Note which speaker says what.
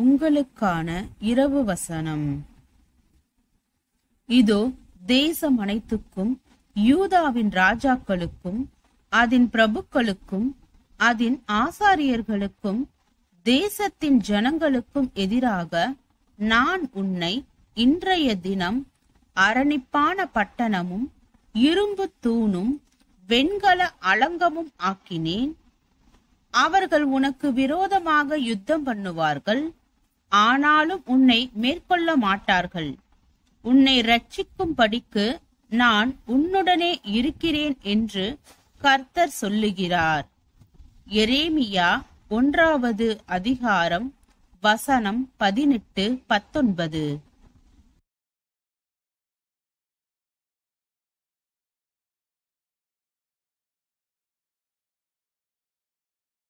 Speaker 1: உங்களுக்கான இரவு வசனம் இதோ தேசம் அனைத்துக்கும் யூதாவின் ராஜாக்களுக்கும் அதன் பிரபுக்களுக்கும் அதன் ஆசாரியர்களுக்கும் தேசத்தின் ஜனங்களுக்கும் எதிராக நான் உன்னை இன்றைய தினம் அரணிப்பான பட்டணமும் இரும்பு தூணும் வெண்கல அலங்கமும் ஆக்கினேன் அவர்கள் உனக்கு விரோதமாக யுத்தம் பண்ணுவார்கள் ஆனாலும் உன்னை மேற்கொள்ள மாட்டார்கள் உன்னை ரட்சிக்கும்படிக்கு நான் உன்னுடனே இருக்கிறேன் என்று கர்த்தர் சொல்லுகிறார் எரேமியா ஒன்றாவது அதிகாரம் வசனம் பதினெட்டு பத்தொன்பது